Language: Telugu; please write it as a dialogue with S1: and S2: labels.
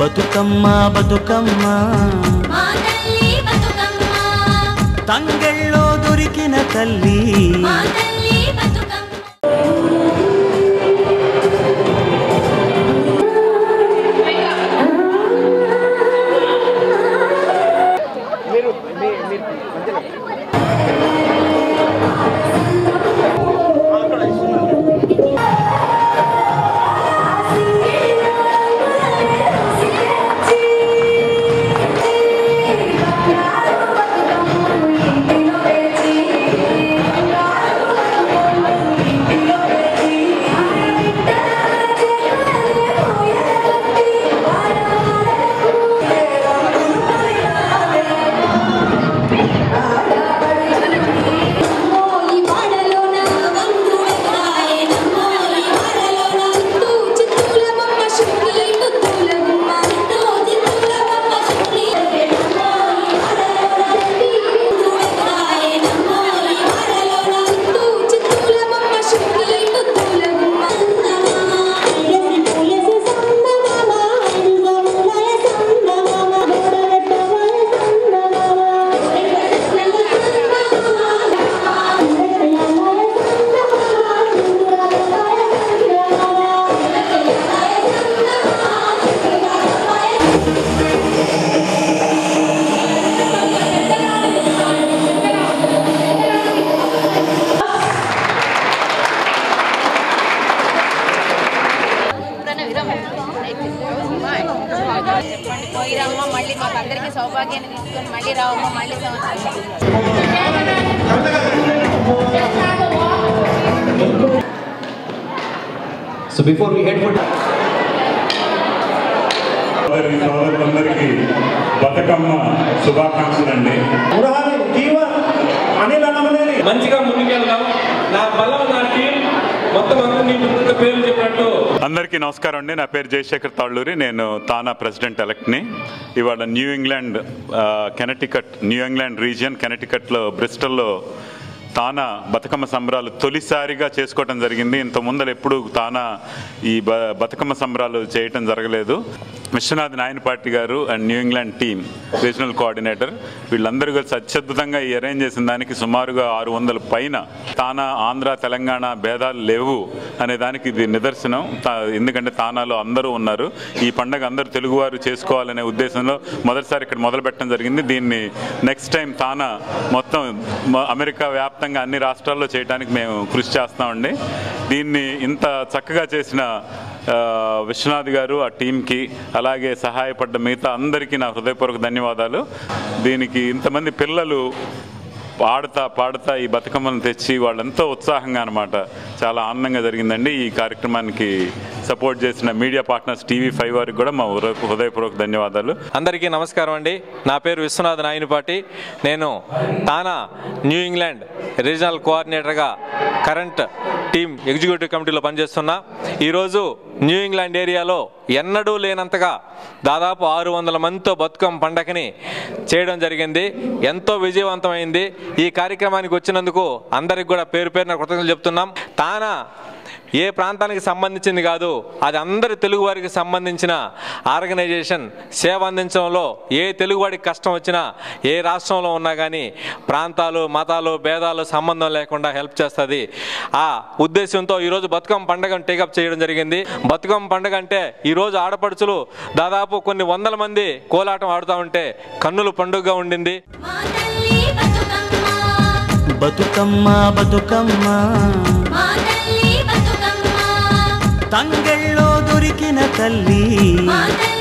S1: బతుకమ్మ బతుకమ్మ
S2: మా తల్లి బతుకమ్మ
S1: తంగెళ్ళో దొరికిన తల్లి
S2: మా తల్లి బతుకమ్మ నమ్మోయి వాడలోన వందుడకాయే నమ్మోయి వాడలోన ఇందు చిత్తులమమ్మ శుక్లి ముత్తులమమ్మ ఇందు చిత్తులమమ్మ శుక్లి నమ్మోయి వాడలోన వందుడకాయే నమ్మోయి వాడలోన ఇందు చిత్తులమమ్మ శుక్లి ముత్తులమమ్మ తులసి సందమామ అంగములయ సందమామ గోడవెట్టవల
S3: చెప్పండి పోయిరమ్మ మళ్ళీ మాకు అందరికీ సౌభాగ్యాన్ని తీసుకొని మళ్ళీ రావమ్మ మళ్ళీ సంవత్సరం
S4: So before we head for
S5: సోదరి సోదరులందరికీ బతుకమ్మ శుభాకాంక్షలు అండి
S6: ఉరహాని జీవ అనిల్ అన్నమనేని
S7: మంచిగా ముందుకెళ్దాం నా బలం నా టీం మొత్తం అందరూ నీ ముందుగా పేర్లు చెప్పినట్టు
S5: అందరికీ నమస్కారం అండి నా పేరు జయశేఖర్ తాళ్ళూరి నేను తానా ప్రెసిడెంట్ ఎలక్ట్ని ఇవాళ న్యూ ఇంగ్లాండ్ ఆ, కెనటికట్ న్యూ ఇంగ్లాండ్ రీజియన్ కెనటికట్లో బ్రిస్టల్లో తానా బతుకమ్మ సంబరాలు తొలిసారిగా చేసుకోవటం జరిగింది ఇంత ముందర ఎప్పుడు తానా ఈ బ బతుకమ్మ సంబరాలు చేయటం జరగలేదు Viswanath Nayanapati garu and New England team regional coordinator వీళ్ళందరూ కలిసి అత్యద్భుతంగా ఈ అరేంజ్ చేసిన దానికి సుమారుగా ఆరు వందల పైన తానా ఆంధ్ర తెలంగాణ భేదాలు లేవు అనే దానికి ఇది నిదర్శనం తా- ఎందుకంటే తానాలో అందరూ ఉన్నారు ఈ పండగ అందరూ తెలుగువారు చేసుకోవాలనే ఉద్దేశంలో మొదటిసారి ఇక్కడ మొదలు పెట్టడం జరిగింది దీన్ని నెక్స్ట్ టైం తానా మొత్తం మ- అమెరికా వ్యాప్తంగా అన్ని రాష్ట్రాల్లో చేయడానికి మేము కృషి చేస్తామండి దీన్ని ఇంత చక్కగా చేసిన ఆ, విశ్వనాథ్ గారు ఆ టీంకి అలాగే సహాయపడ్డ మిగతా అందరికీ నా హృదయపూర్వక ధన్యవాదాలు దీనికి ఇంతమంది పిల్లలు పాడుతా పాడుతా ఈ బతుకమ్మను తెచ్చి వాళ్ళెంతో ఉత్సాహంగా అనమాట చాలా ఆనందంగా జరిగిందండి ఈ కార్యక్రమానికి సపోర్ట్ చేసిన మీడియా పార్ట్నర్స్ టీవీ ఫైవ్ వారికి కూడా మా హృదయ- హృదయపూర్వక ధన్యవాదాలు
S7: అందరికీ నమస్కారం అండి నా పేరు విశ్వనాథ్ నాయనపాటి నేను తానా న్యూ ఇంగ్లాండ్ రీజనల్ కోఆర్డినేటర్గా కరెంట్ టీం ఎగ్జిక్యూటివ్ కమిటీలో పనిచేస్తున్నా ఈరోజు న్యూ ఇంగ్లాండ్ ఏరియాలో ఎన్నడూ లేనంతగా దాదాపు ఆరు వందల మందితో బతుకమ్మ పండగని చేయడం జరిగింది ఎంతో విజయవంతమైంది ఈ కార్యక్రమానికి వచ్చినందుకు అందరికి కూడా పేరు పేరున కృతజ్ఞతలు చెప్తున్నాం తానా ఏ ప్రాంతానికి సంబంధించింది కాదు అది అందరి తెలుగువారికి సంబంధించిన ఆర్గనైజేషన్ సేవ అందించడంలో ఏ తెలుగువాడికి కష్టం వచ్చినా ఏ రాష్ట్రంలో ఉన్నా కానీ ప్రాంతాలు మతాలు భేదాలు సంబంధం లేకుండా హెల్ప్ చేస్తుంది ఆ ఉద్దేశంతో ఈరోజు బతుకమ్మ పండుగను టేకప్ చేయడం జరిగింది బతుకమ్మ పండుగ అంటే ఈరోజు ఆడపడుచులు దాదాపు కొన్ని వందల మంది కోలాటం ఆడుతూ ఉంటే కన్నులు పండుగగా ఉండింది
S2: మా తల్లి బతుకమ్మ
S1: బతుకమ్మ బతుకమ్మ
S2: మా తల్లి బతుకమ్మ
S1: తంగెళ్ళో దొరికిన తల్లి
S2: మా తల్లి